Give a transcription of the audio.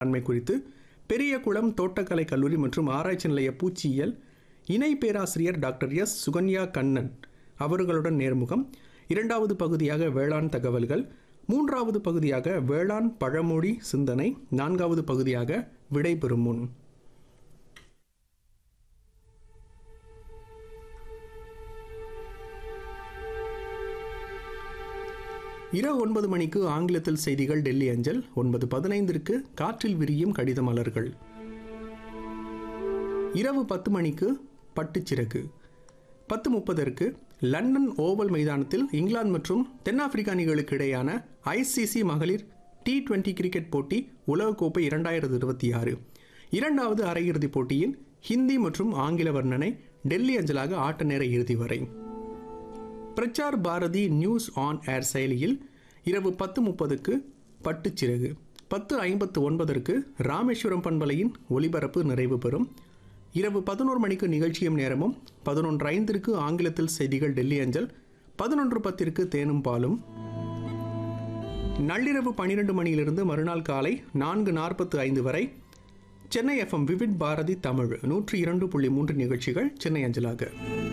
மேலாண்மை குறித்து பெரியகுளம் தோட்டக்கலை கல்லூரி மற்றும் ஆராய்ச்சி நிலைய பூச்சியியல் இணை பேராசிரியர் டாக்டர் எஸ் சுகன்யா கண்ணன் அவர்களுடன் நேர்முகம் இரண்டாவது பகுதியாக வேளாண் தகவல்கள் மூன்றாவது பகுதியாக வேளாண் பழமொழி சிந்தனை நான்காவது பகுதியாக விடைபெறும் முன் இரவு ஒன்பது மணிக்கு ஆங்கிலத்தில் செய்திகள் டெல்லி அஞ்சல் ஒன்பது பதினைந்திற்கு காற்றில் விரியும் கடித மலர்கள் இரவு பத்து மணிக்கு பட்டுச்சிறகு பத்து முப்பதற்கு லண்டன் ஓவல் மைதானத்தில் இங்கிலாந்து மற்றும் தென்னாப்பிரிக்கா அணிகளுக்கு இடையான ஐசிசி மகளிர் டி டுவெண்டி கிரிக்கெட் போட்டி உலகக்கோப்பை இரண்டாயிரத்து இருபத்தி ஆறு இரண்டாவது அரையிறுதிப் போட்டியின் ஹிந்தி மற்றும் ஆங்கில வர்ணனை டெல்லி அஞ்சலாக ஆட்ட நேர இறுதி வரை Prasar Bharati news on air செயலியில் இரவு பத்து முப்பதுக்கு பட்டுச்சிறகு பத்து ஐம்பத்து ஒன்பதற்கு ராமேஸ்வரம் பண்பலையின் ஒலிபரப்பு நிறைவு பெறும் இரவு பதினோரு மணிக்கு நிகழ்ச்சியும் நேரமும் பதினொன்று ஐந்திற்கு ஆங்கிலத்தில் செய்திகள் டெல்லி அஞ்சல் பதினொன்று பத்திற்கு தேனும் பாலும் நள்ளிரவு பன்னிரண்டு மணியிலிருந்து மறுநாள் காலை நான்கு நாற்பத்து ஐந்து வரை சென்னை எஃப்எம் விவிட் பாரதி தமிழ் நூற்றி இரண்டு புள்ளி மூன்று நிகழ்ச்சிகள் சென்னை அஞ்சலாக